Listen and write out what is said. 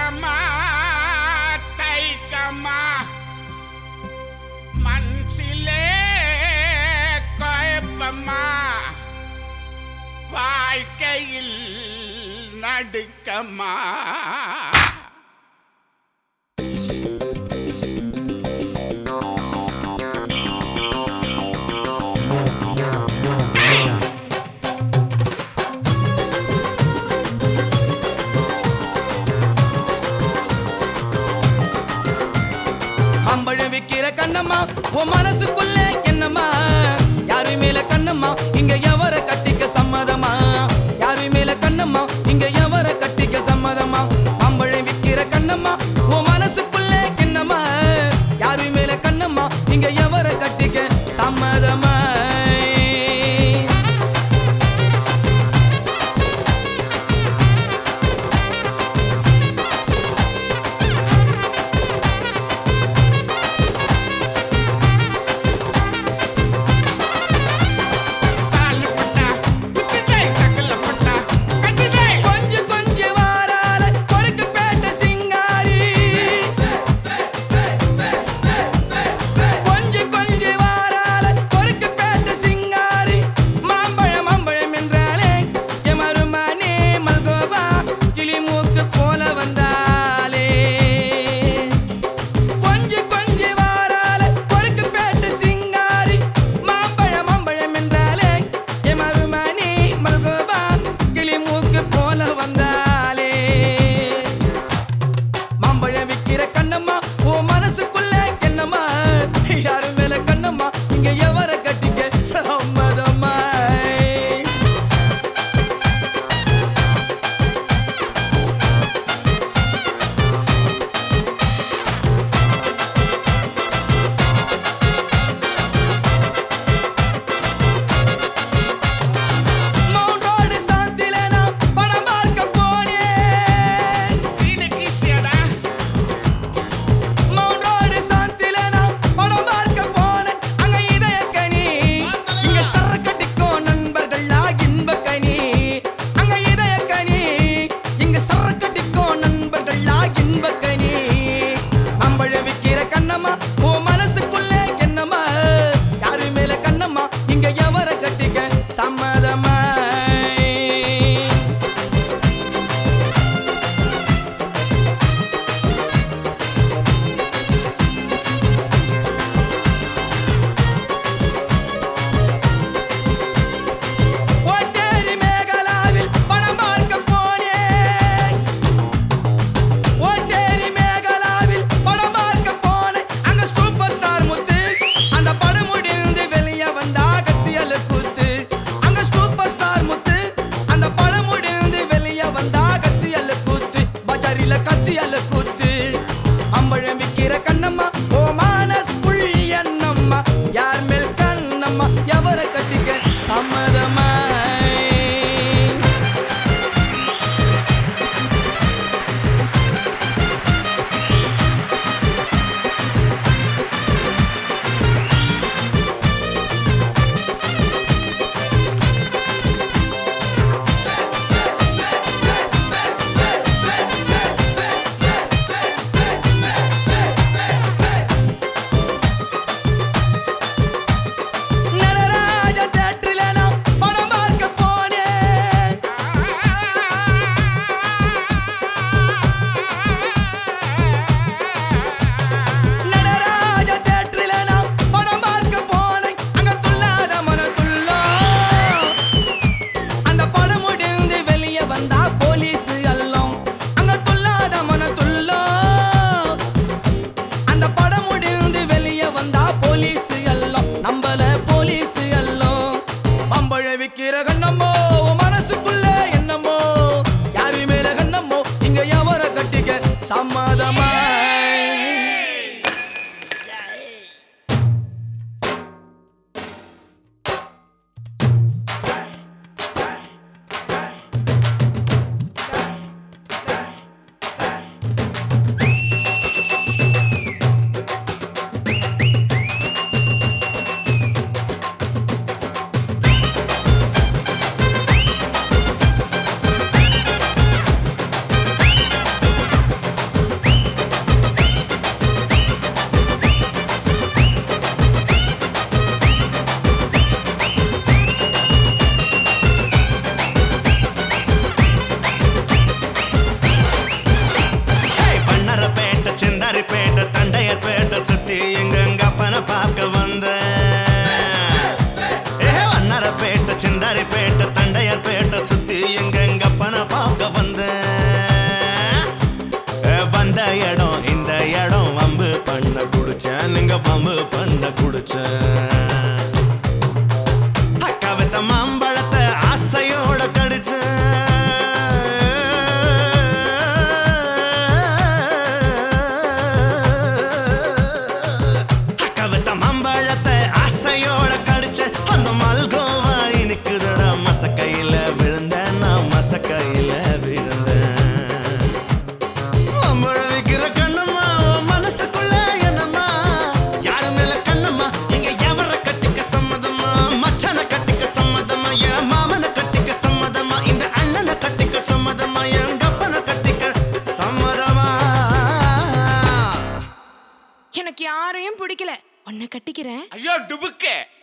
தைக்கமா தைக்கமா மனசிலே குழப்பமா வாழ்க்கையில் நடுக்கமா அம்பழம் விக்கிற கண்ணம்மா உன் மனசுக்குள்ள என்னம்மா யாரு மேல கண்ணம்மா இங்க எவர கட்டிக்க சம்மதமா யாரு மேல கண்ணம்மா இங்க எவர கட்டிக்க சம்மதமா அம்பழம் விக்கிற கண்ணம்மா உன் மனசுக்குள்ள என்னம்மா யாரு மேல கண்ணம்மா இங்க எவர கட்டிக்க சம்மதமா சாலு பட்டா குத்துதை சக்கல பட்டா கட்டுதை கொஞ்சம் கொஞ்சம் வாரால அங்க பம்பு பண்ண குடிச்சேன் அக்கா வித்த மாம்பழத்தை ஆசையோட கடிச்சேன் அக்கா வித்த மாம்பழத்தை ஆசையோட கடிச்சேன் அந்த மல்கோவா இனிக்குதடா மசக்கையில விழுந்தேன் நான் மசக்கையில விழுந்தேன் மாம்பழம் விக்கிற கண்ணம்மா உன் மனசுக்குள்ள என்னம்மா யாரு மேல கண்ணம்மா இங்க எவர கட்டிக்க சம்மதமா மச்சான கட்டிக்க சம்மதமா என் மாமனை கட்டிக்க சம்மதமா இந்த அண்ணனை கட்டிக்க சம்மதமா என் கப்பனை கட்டிக்க சம்மதமா எனக்கு யாரையும் பிடிக்கல உன்னை கட்டிக்கிறேன் ஐயோ டுபுக்கு